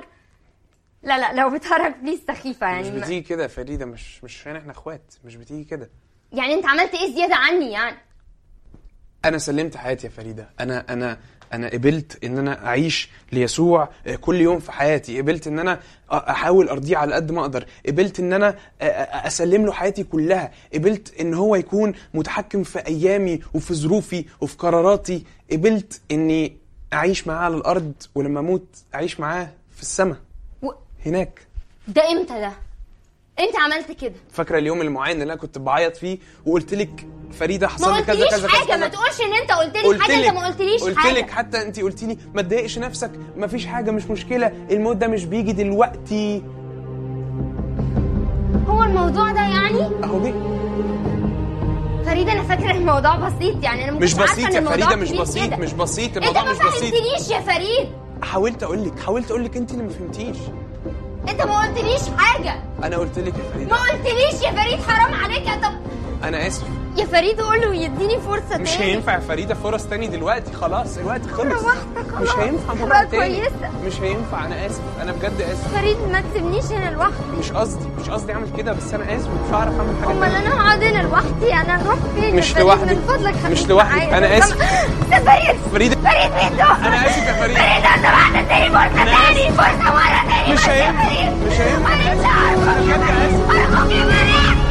لا لا لو بتهرج بليز سخيفه مش يعني ما- بتيجي كده يا فريده مش مش عشان احنا اخوات مش بتيجي كده يعني انت عملت ايه زياده عني يعني انا سلمت حياتي يا فريده انا انا انا قبلت ان انا اعيش ليسوع آه، كل يوم في حياتي قبلت ان انا أ- احاول ارضيه على قد ما اقدر قبلت ان انا أ- أ- اسلم له حياتي كلها قبلت ان هو يكون متحكم في ايامي وفي ظروفي وفي قراراتي قبلت اني اعيش معاه على الارض ولما اموت اعيش معاه في السماء و... هناك ده امتى ده انت عملت كده فاكره اليوم المعين اللي انا كنت بعيط فيه وقلت لك فريده ما حصل لي كذا قلتليش كذا كذا حاجه كذا ما تقولش ان انت قلت لي قلت حاجه لك انت ما قلتليش قلت حاجه لك حتى انت قلت لي ما تضايقش نفسك ما فيش حاجه مش مشكله الموت ده مش بيجي دلوقتي هو الموضوع ده يعني اهو جه فريده انا فاكره الموضوع بسيط يعني انا ما مش كنتش عارفة بسيط إن يا الموضوع فريده مش كبير بسيط كده. مش بسيط انت الموضوع ما مش بسيط فهمتنيش يا فريد حاولت اقول لك حاولت اقول لك انت اللي ما فهمتيش انت ما قلتليش حاجه انا قلت لك يا ما فريده قلتليش يا فريد حرام عليك يا طب انا اسف يا فريد قول له يديني فرصه مش تاني هينفع يا فريده فرص تاني دلوقتي خلاص الوقت خلص روحتك مش خلاص. هينفع مره بقى تاني كويسة. مش هينفع انا اسف انا بجد اسف فريد ما تسيبنيش هنا لوحدي مش قصدي مش قصدي اعمل كده بس انا اسف مش هعرف اعمل حاجه امال تانية. انا هقعد هنا لوحدي انا هروح فين يا مش فريد؟ لوحدك. من فضلك خليك مش لوحدك. معايا. أنا طب- آسف. ده فريد فريده فريد مين دول انا اسف يا فريده فريد لو سمحت اديني فرصه أنا تاني فرصه مره تاني مش بس يا هينفع فريد. مش هينفع انا مش انا عارفه بجد اسف ارجوك يا فريد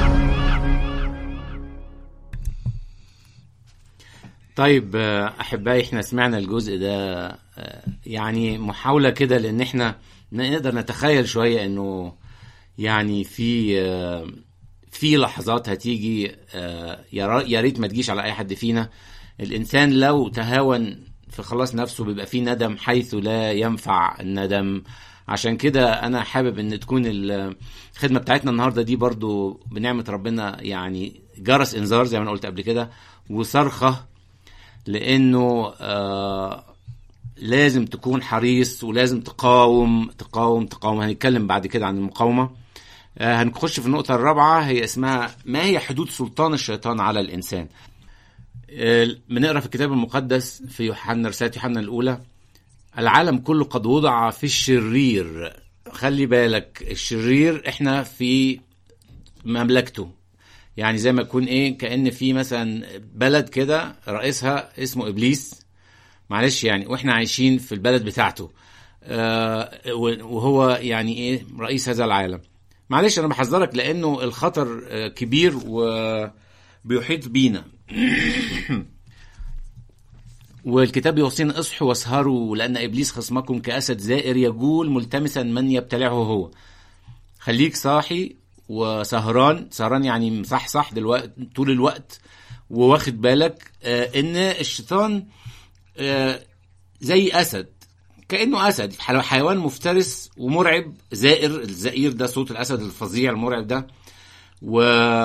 طيب آه، احبائي احنا سمعنا الجزء ده آه، يعني محاوله كده لان احنا نقدر نتخيل شويه انه يعني في آه، في لحظات هتيجي آه، يا را- يا ريت ما تجيش على اي حد فينا الانسان لو تهاون في خلاص نفسه بيبقى فيه ندم حيث لا ينفع الندم عشان كده انا حابب ان تكون ال- الخدمه بتاعتنا النهارده دي برضو بنعمه ربنا يعني جرس انذار زي ما انا قلت قبل كده وصرخه لانه آه لازم تكون حريص ولازم تقاوم تقاوم تقاوم هنتكلم بعد كده عن المقاومه آه هنخش في النقطه الرابعه هي اسمها ما هي حدود سلطان الشيطان على الانسان آه، بنقرا في الكتاب المقدس في يوحنا رساله يوحنا الاولى العالم كله قد وضع في الشرير خلي بالك الشرير احنا في مملكته يعني زي ما يكون ايه كأن في مثلا بلد كده رئيسها اسمه ابليس معلش يعني واحنا عايشين في البلد بتاعته آه وهو يعني ايه رئيس هذا العالم معلش انا بحذرك لانه الخطر آه كبير وبيحيط بينا والكتاب يوصينا اصحوا واسهروا لان ابليس خصمكم كاسد زائر يجول ملتمسا من يبتلعه هو خليك صاحي وسهران سهران يعني مصحصح دلوقتي طول الوقت وواخد بالك آه ان الشيطان آه زي اسد كانه اسد حلو- حيوان مفترس ومرعب زائر الزئير ده صوت الاسد الفظيع المرعب ده و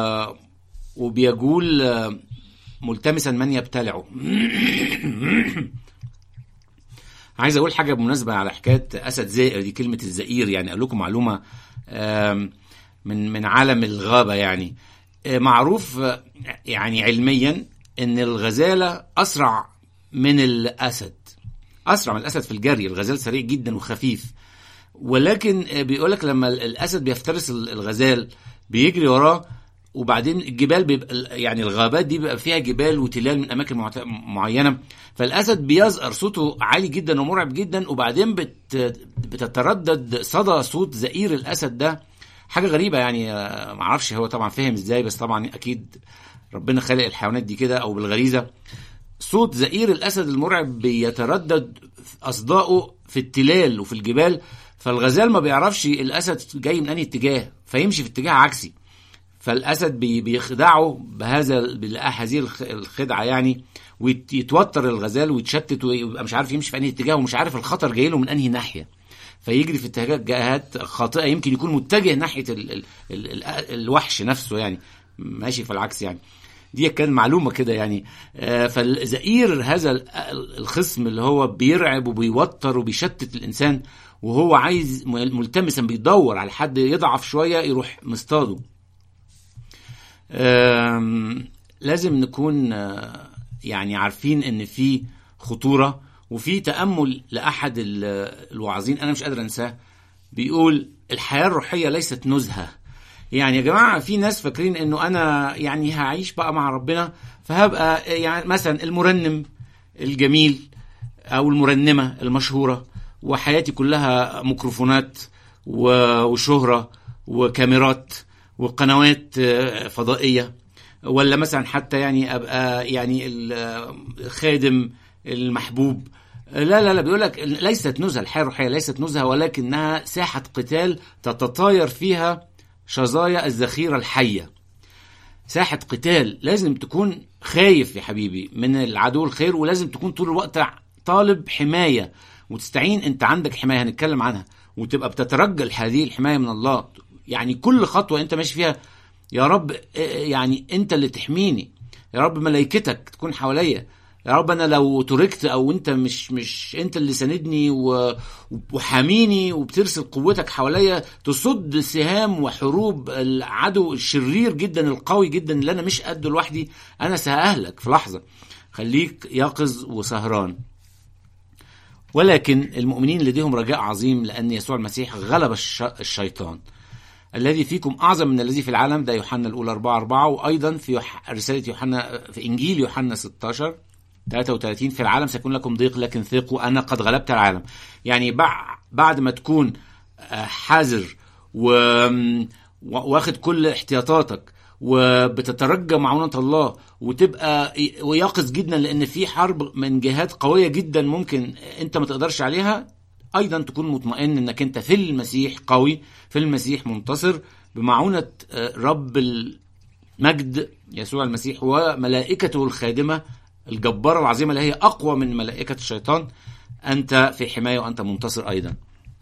وبيجول آه، ملتمسا من يبتلعه عايز اقول حاجه بمناسبه على حكايه اسد زائر دي كلمه الزئير يعني اقول لكم معلومه آم، من من عالم الغابه يعني آه، معروف آه، يعني علميا ان الغزاله اسرع من الاسد اسرع من الاسد في الجري الغزال سريع جدا وخفيف ولكن بيقول لك لما الاسد بيفترس الغزال بيجري وراه وبعدين الجبال بيبقى يعني الغابات دي بيبقى فيها جبال وتلال من اماكن معت- معينه فالاسد بيزقر صوته عالي جدا ومرعب جدا وبعدين بت بتتردد صدى صوت زئير الاسد ده حاجه غريبه يعني آه، معرفش هو طبعا فهم ازاي بس طبعا اكيد ربنا خلق الحيوانات دي كده او بالغريزه صوت زئير الاسد المرعب بيتردد اصداؤه في التلال وفي الجبال فالغزال ما بيعرفش الاسد جاي من انهي اتجاه فيمشي في اتجاه عكسي فالاسد بي- بيخدعه بهذا بهذه الخ- الخدعه يعني ويتوتر الغزال ويتشتت ويبقى مش عارف يمشي في انهي اتجاه ومش عارف الخطر جاي له من انهي ناحيه فيجري في اتجاهات خاطئه يمكن يكون متجه ناحيه ال ال ال ال الوحش نفسه يعني ماشي في العكس يعني دي كان معلومه كده يعني آه، فالزئير هذا ال- الخصم اللي هو بيرعب وبيوتر وبيشتت الانسان وهو عايز ملتمسا بيدور على حد يضعف شويه يروح مصطاده آم، لازم نكون آه، يعني عارفين ان في خطوره وفي تامل لاحد ال- الواعظين انا مش قادر انساه بيقول الحياه الروحيه ليست نزهه يعني يا جماعه في ناس فاكرين انه انا يعني هعيش بقى مع ربنا فهبقى يعني مثلا المرنم الجميل او المرنمه المشهوره وحياتي كلها ميكروفونات و- وشهره وكاميرات وقنوات آه، فضائيه ولا مثلا حتى يعني ابقى يعني الخادم المحبوب لا لا لا بيقول لك ليست نزهه الحياه الروحيه ليست نزهه ولكنها ساحه قتال تتطاير فيها شظايا الذخيره الحيه ساحة قتال لازم تكون خايف يا حبيبي من العدو الخير ولازم تكون طول الوقت طالب حماية وتستعين انت عندك حماية هنتكلم عنها وتبقى بتترجل هذه الحماية من الله يعني كل خطوة انت ماشي فيها يا رب اه، يعني انت اللي تحميني يا رب ملائكتك تكون حواليا يا رب انا لو تركت او انت مش مش انت اللي ساندني و- وحاميني وبترسل قوتك حواليا تصد سهام وحروب العدو الشرير جدا القوي جدا اللي انا مش قده لوحدي انا ساهلك في لحظه خليك يقظ وسهران ولكن المؤمنين لديهم رجاء عظيم لان يسوع المسيح غلب الش- الشيطان الذي فيكم اعظم من الذي في العالم ده يوحنا الاولى 4 4 وايضا في يوح- رساله يوحنا في انجيل يوحنا 16 33 في العالم سيكون لكم ضيق لكن ثقوا انا قد غلبت العالم يعني بع- بعد ما تكون آه، حذر و و- واخد كل احتياطاتك وبتترجى معونة الله وتبقى ويقظ جدا لان في حرب من جهات قوية جدا ممكن انت ما تقدرش عليها ايضا تكون مطمئن انك انت في المسيح قوي في المسيح منتصر بمعونة آه، رب المجد يسوع المسيح وملائكته الخادمة الجبارة العظيمة اللي هي أقوى من ملائكة الشيطان أنت في حماية وأنت منتصر أيضا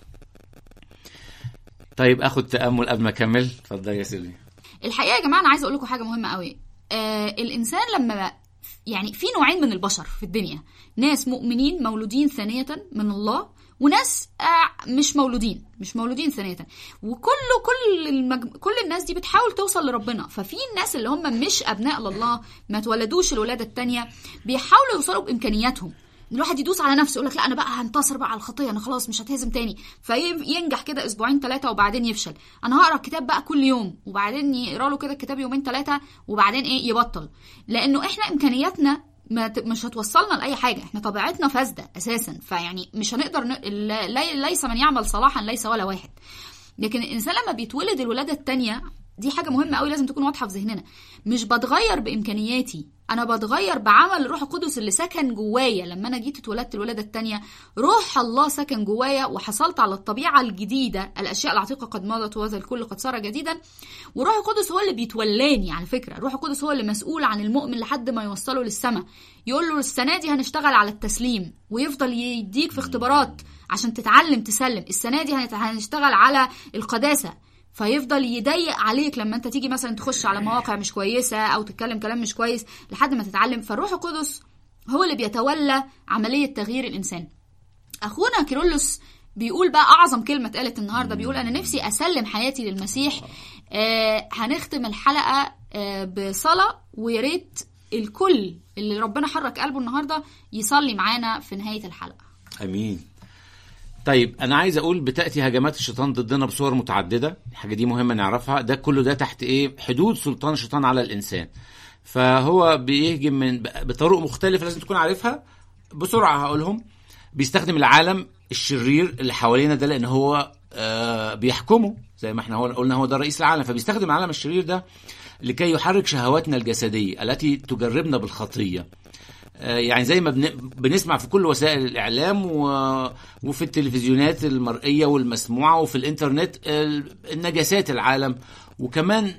طيب أخد تأمل قبل ما أكمل اتفضل يا سيدي الحقيقه يا جماعه انا عايزه اقول لكم حاجه مهمه قوي آه الانسان لما يعني في نوعين من البشر في الدنيا ناس مؤمنين مولودين ثانيه من الله وناس آه مش مولودين مش مولودين ثانيه وكل كل المج... كل الناس دي بتحاول توصل لربنا ففي الناس اللي هم مش ابناء لله ما اتولدوش الولاده الثانيه بيحاولوا يوصلوا بامكانياتهم إن الواحد يدوس على نفسه يقول لك لا انا بقى هنتصر بقى على الخطيه انا خلاص مش هتهزم تاني فينجح كده اسبوعين ثلاثه وبعدين يفشل انا هقرا الكتاب بقى كل يوم وبعدين يقرا له كده الكتاب يومين ثلاثه وبعدين ايه يبطل لانه احنا امكانياتنا ما ت- مش هتوصلنا لاي حاجه احنا طبيعتنا فاسده اساسا فيعني مش هنقدر ن... لا- لا- ليس من يعمل صلاحا ليس ولا واحد لكن الانسان لما بيتولد الولاده الثانيه دي حاجه مهمه قوي لازم تكون واضحه في ذهننا مش بتغير بامكانياتي انا بتغير بعمل الروح القدس اللي سكن جوايا لما انا جيت اتولدت الولاده الثانيه روح الله سكن جوايا وحصلت على الطبيعه الجديده الاشياء العتيقه قد مضت وهذا الكل قد صار جديدا وروح القدس هو اللي بيتولاني على فكره روح القدس هو اللي مسؤول عن المؤمن لحد ما يوصله للسماء يقول له السنه دي هنشتغل على التسليم ويفضل يديك في اختبارات عشان تتعلم تسلم السنه دي هنت- هنشتغل على القداسه فيفضل يضيق عليك لما انت تيجي مثلا تخش على مواقع مش كويسه او تتكلم كلام مش كويس لحد ما تتعلم فالروح القدس هو اللي بيتولى عمليه تغيير الانسان اخونا كيرلس بيقول بقى اعظم كلمه اتقالت النهارده بيقول انا نفسي اسلم حياتي للمسيح آه هنختم الحلقه آه بصلاه ويا ريت الكل اللي ربنا حرك قلبه النهارده يصلي معانا في نهايه الحلقه امين طيب انا عايز اقول بتاتي هجمات الشيطان ضدنا بصور متعدده الحاجه دي مهمه نعرفها ده كله ده تحت ايه حدود سلطان الشيطان على الانسان فهو بيهجم من بطرق مختلفه لازم تكون عارفها بسرعه هقولهم بيستخدم العالم الشرير اللي حوالينا ده لان هو آه بيحكمه زي ما احنا هو قلنا هو ده رئيس العالم فبيستخدم العالم الشرير ده لكي يحرك شهواتنا الجسديه التي تجربنا بالخطيه آه، يعني زي ما بن- بنسمع في كل وسائل الإعلام و- وفي التلفزيونات المرئية والمسموعة وفي الإنترنت آه، النجاسات العالم وكمان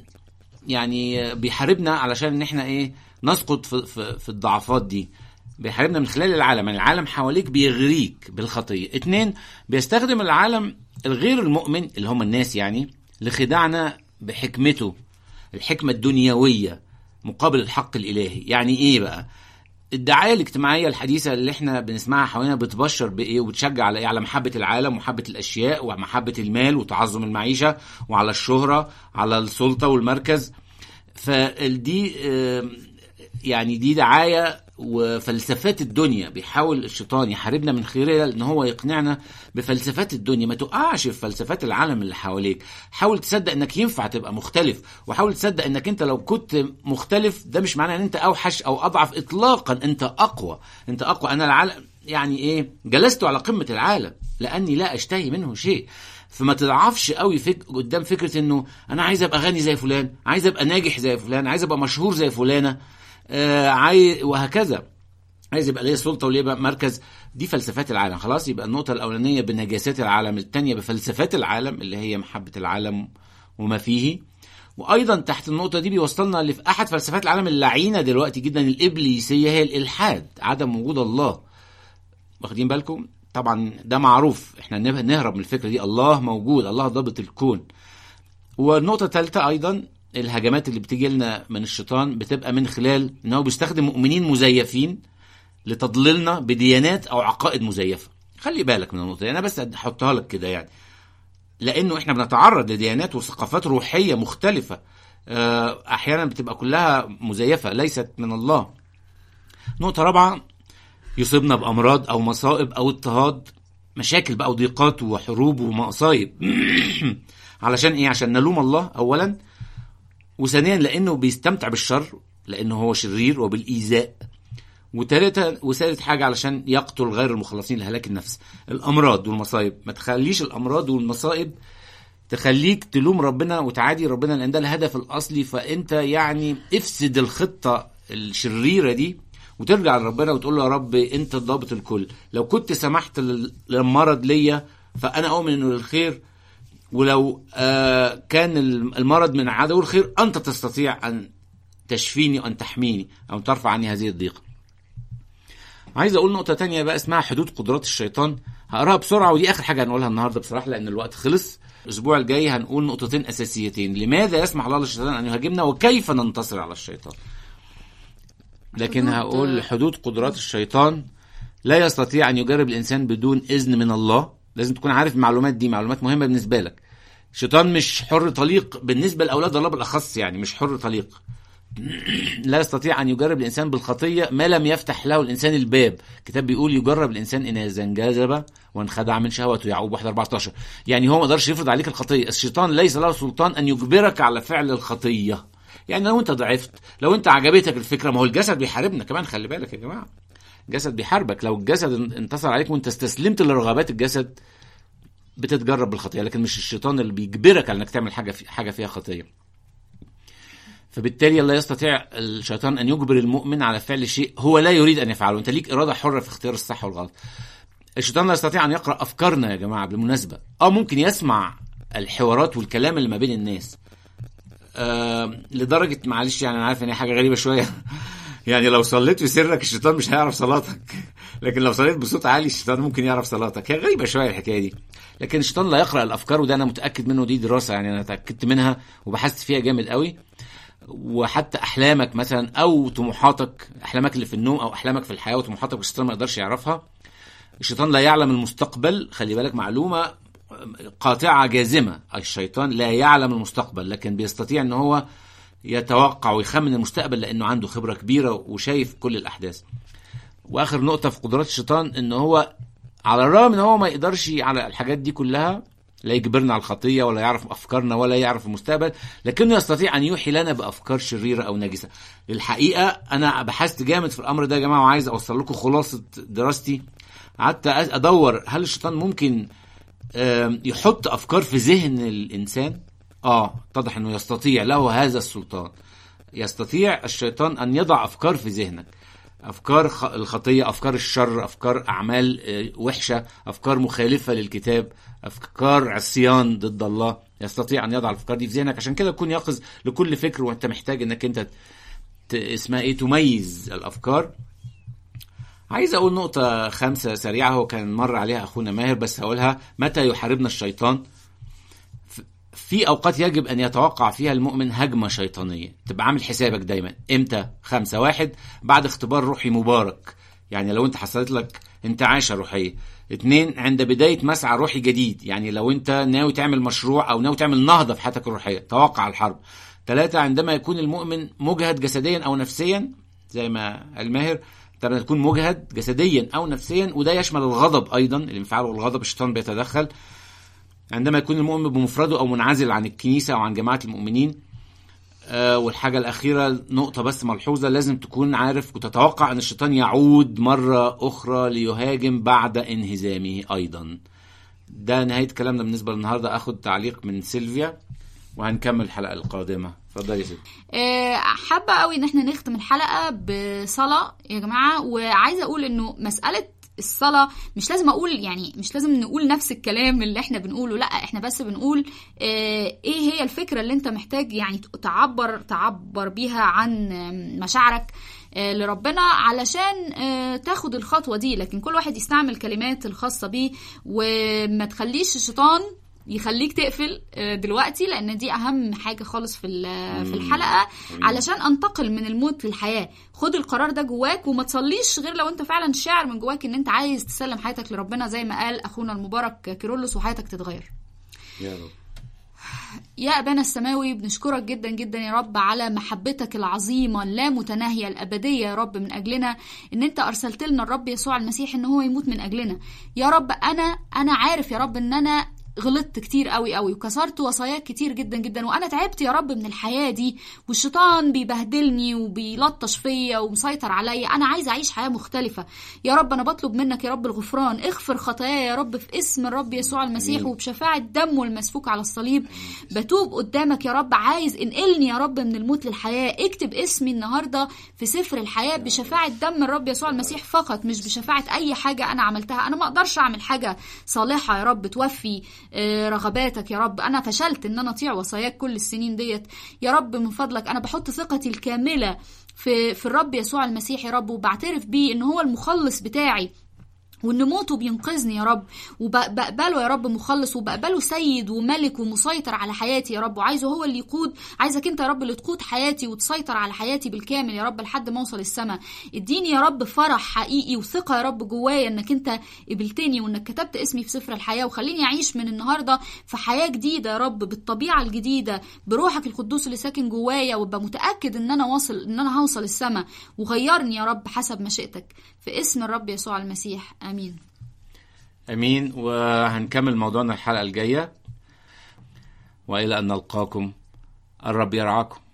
يعني بيحاربنا علشان ان احنا ايه نسقط في, في, في الضعفات دي بيحاربنا من خلال العالم يعني العالم حواليك بيغريك بالخطية اتنين بيستخدم العالم الغير المؤمن اللي هم الناس يعني لخداعنا بحكمته الحكمة الدنيوية مقابل الحق الإلهي يعني ايه بقى الدعايه الاجتماعيه الحديثه اللي احنا بنسمعها حوالينا بتبشر بايه وبتشجع على ايه على محبه العالم ومحبه الاشياء ومحبه المال وتعظم المعيشه وعلى الشهره على السلطه والمركز فدي آم، يعني دي دعايه وفلسفات الدنيا بيحاول الشيطان يحاربنا من خلالها ان هو يقنعنا بفلسفات الدنيا ما تقعش في فلسفات العالم اللي حواليك حاول تصدق انك ينفع تبقى مختلف وحاول تصدق انك انت لو كنت مختلف ده مش معناه ان انت اوحش او اضعف اطلاقا انت اقوى انت اقوى انا العالم يعني ايه جلست على قمه العالم لاني لا اشتهي منه شيء فما تضعفش قوي فك... قدام فكره انه انا عايز ابقى غني زي فلان عايز ابقى ناجح زي فلان عايز ابقى مشهور زي فلانه آه عاي... وهكذا عايز يبقى ليا سلطه وليا بقى مركز دي فلسفات العالم خلاص يبقى النقطه الاولانيه بنجاسات العالم الثانيه بفلسفات العالم اللي هي محبه العالم وما فيه وايضا تحت النقطه دي بيوصلنا لفي احد فلسفات العالم اللعينه دلوقتي جدا الابليسيه هي الالحاد عدم وجود الله واخدين بالكم طبعا ده معروف احنا نب- نهرب من الفكره دي الله موجود الله ضابط الكون والنقطه الثالثه ايضا الهجمات اللي بتيجي لنا من الشيطان بتبقى من خلال ان هو بيستخدم مؤمنين مزيفين لتضليلنا بديانات او عقائد مزيفه خلي بالك من النقطه دي انا بس احطها لك كده يعني لانه احنا بنتعرض لديانات وثقافات روحيه مختلفه آه، احيانا بتبقى كلها مزيفه ليست من الله نقطه رابعه يصيبنا بامراض او مصائب او اضطهاد مشاكل بقى وضيقات وحروب ومصايب علشان ايه عشان نلوم الله اولا وثانيا لانه بيستمتع بالشر لانه هو شرير وبالايذاء وتالتة وثالث حاجة علشان يقتل غير المخلصين لهلاك النفس الأمراض والمصايب ما تخليش الأمراض والمصائب تخليك تلوم ربنا وتعادي ربنا لأن ده الهدف الأصلي فأنت يعني افسد الخطة الشريرة دي وترجع لربنا وتقول له يا رب أنت ضابط الكل لو كنت سمحت لل- للمرض ليا فأنا أؤمن إنه للخير ولو آه كان المرض من عدو الخير أنت تستطيع أن تشفيني وأن تحميني أو ترفع عني هذه الضيقة عايز اقول نقطه تانية بقى اسمها حدود قدرات الشيطان هقراها بسرعه ودي اخر حاجه هنقولها النهارده بصراحه لان الوقت خلص الاسبوع الجاي هنقول نقطتين اساسيتين لماذا يسمح الله للشيطان ان يهاجمنا وكيف ننتصر على الشيطان لكن حدود- هقول حدود قدرات الشيطان لا يستطيع ان يجرب الانسان بدون اذن من الله لازم تكون عارف المعلومات دي معلومات مهمه بالنسبه لك الشيطان مش حر طليق بالنسبه لاولاد الله بالاخص يعني مش حر طليق لا يستطيع ان يجرب الانسان بالخطيه ما لم يفتح له الانسان الباب الكتاب بيقول يجرب الانسان ان اذا انجذب وانخدع من شهوته يعقوب 1 14 يعني هو ما قدرش يفرض عليك الخطيه الشيطان ليس له سلطان ان يجبرك على فعل الخطيه يعني لو انت ضعفت لو انت عجبتك الفكره ما هو الجسد بيحاربنا كمان خلي بالك يا جماعه الجسد بيحاربك لو الجسد ان- انتصر عليك وانت استسلمت لرغبات الجسد بتتجرب بالخطيه لكن مش الشيطان اللي بيجبرك على انك تعمل حاجه في حاجه فيها خطيه فبالتالي لا يستطيع الشيطان ان يجبر المؤمن على فعل شيء هو لا يريد ان يفعله انت ليك اراده حره في اختيار الصح والغلط الشيطان لا يستطيع ان يقرا افكارنا يا جماعه بالمناسبه اه ممكن يسمع الحوارات والكلام اللي ما بين الناس آه لدرجه معلش يعني انا عارف ان هي حاجه غريبه شويه يعني لو صليت في سرك الشيطان مش هيعرف صلاتك لكن لو صليت بصوت عالي الشيطان ممكن يعرف صلاتك هي غريبه شويه الحكايه دي لكن الشيطان لا يقرا الافكار وده انا متاكد منه دي دراسه يعني انا اتاكدت منها وبحثت فيها جامد قوي وحتى احلامك مثلا او طموحاتك احلامك اللي في النوم او احلامك في الحياه وطموحاتك الشيطان ما يقدرش يعرفها الشيطان لا يعلم المستقبل خلي بالك معلومه قاطعه جازمه الشيطان لا يعلم المستقبل لكن بيستطيع ان هو يتوقع ويخمن المستقبل لانه عنده خبره كبيره وشايف كل الاحداث واخر نقطه في قدرات الشيطان ان هو على الرغم ان هو ما يقدرش على الحاجات دي كلها لا يجبرنا على الخطيه ولا يعرف افكارنا ولا يعرف المستقبل لكنه يستطيع ان يوحي لنا بافكار شريره او نجسه الحقيقه انا بحثت جامد في الامر ده يا جماعه وعايز اوصل لكم خلاصه دراستي قعدت ادور هل الشيطان ممكن آم، يحط افكار في ذهن الانسان اه اتضح انه يستطيع له هذا السلطان يستطيع الشيطان ان يضع افكار في ذهنك افكار خ- الخطيه افكار الشر افكار اعمال آه، وحشه افكار مخالفه للكتاب افكار عصيان ضد الله يستطيع ان يضع الافكار دي في ذهنك عشان كده تكون يقظ لكل فكر وانت محتاج انك انت ت... اسمها ايه تميز الافكار عايز اقول نقطة خمسة سريعة هو كان مر عليها اخونا ماهر بس هقولها متى يحاربنا الشيطان ف- في اوقات يجب ان يتوقع فيها المؤمن هجمة شيطانية تبقى عامل حسابك دايما امتى خمسة واحد بعد اختبار روحي مبارك يعني لو انت حصلت لك انتعاشة روحية اتنين عند بداية مسعى روحي جديد يعني لو انت ناوي تعمل مشروع او ناوي تعمل نهضة في حياتك الروحية توقع الحرب ثلاثة عندما يكون المؤمن مجهد جسديا او نفسيا زي ما قال ماهر ترى تكون مجهد جسديا او نفسيا وده يشمل الغضب ايضا الانفعال والغضب الشيطان بيتدخل عندما يكون المؤمن بمفرده او منعزل عن الكنيسه او عن جماعه المؤمنين آه، والحاجة الأخيرة نقطة بس ملحوظة لازم تكون عارف وتتوقع أن الشيطان يعود مرة أخرى ليهاجم بعد انهزامه أيضا ده نهاية كلامنا بالنسبة للنهاردة أخد تعليق من سيلفيا وهنكمل الحلقة القادمة اتفضلي يا سيلفيا آه، حابه قوي ان احنا نختم الحلقه بصلاه يا جماعه وعايزه اقول انه مساله الصلاة مش لازم أقول يعني مش لازم نقول نفس الكلام اللي احنا بنقوله لا احنا بس بنقول اه ايه هي الفكرة اللي انت محتاج يعني تعبر تعبر بيها عن آم، مشاعرك آه، لربنا علشان آه، تاخد الخطوة دي لكن كل واحد يستعمل كلمات الخاصة بيه وما تخليش الشيطان يخليك تقفل آه، دلوقتي لان دي اهم حاجه خالص في ال- في الحلقه علشان انتقل من الموت للحياه خد القرار ده جواك وما تصليش غير لو انت فعلا شاعر من جواك ان انت عايز تسلم حياتك لربنا زي ما قال اخونا المبارك كيرلس وحياتك تتغير يا رب يا أبانا السماوي بنشكرك جدا جدا يا رب على محبتك العظيمة اللامتناهية الأبدية يا رب من أجلنا إن أنت أرسلت لنا الرب يسوع المسيح إن هو يموت من أجلنا يا رب أنا أنا عارف يا رب إن أنا غلطت كتير قوي قوي وكسرت وصاياك كتير جدا جدا وانا تعبت يا رب من الحياه دي والشيطان بيبهدلني وبيلطش فيا ومسيطر عليا انا عايزه اعيش حياه مختلفه يا رب انا بطلب منك يا رب الغفران اغفر خطاياي يا رب في اسم الرب يسوع المسيح وبشفاعه دمه المسفوك على الصليب بتوب قدامك يا رب عايز انقلني يا رب من الموت للحياه اكتب اسمي النهارده في سفر الحياه بشفاعه دم الرب يسوع المسيح فقط مش بشفاعه اي حاجه انا عملتها انا ما اقدرش اعمل حاجه صالحه يا رب توفي آه، رغباتك يا رب انا فشلت ان انا اطيع وصاياك كل السنين ديت يا رب من فضلك انا بحط ثقتي الكامله في في الرب يسوع المسيح يا رب وبعترف بيه ان هو المخلص بتاعي وان موته بينقذني يا رب وبقبله يا رب مخلص وبقبله سيد وملك ومسيطر على حياتي يا رب وعايزه هو اللي يقود عايزك انت يا رب اللي تقود حياتي وتسيطر على حياتي بالكامل يا رب لحد ما اوصل السماء اديني يا رب فرح حقيقي وثقه يا رب جوايا انك انت قبلتني وانك كتبت اسمي في سفر الحياه وخليني اعيش من النهارده في حياه جديده يا رب بالطبيعه الجديده بروحك القدوس اللي ساكن جوايا وابقى متاكد ان انا واصل ان انا هوصل السماء وغيرني يا رب حسب مشيئتك في اسم الرب يسوع المسيح امين امين وهنكمل موضوعنا الحلقه الجايه والى ان نلقاكم الرب يرعاكم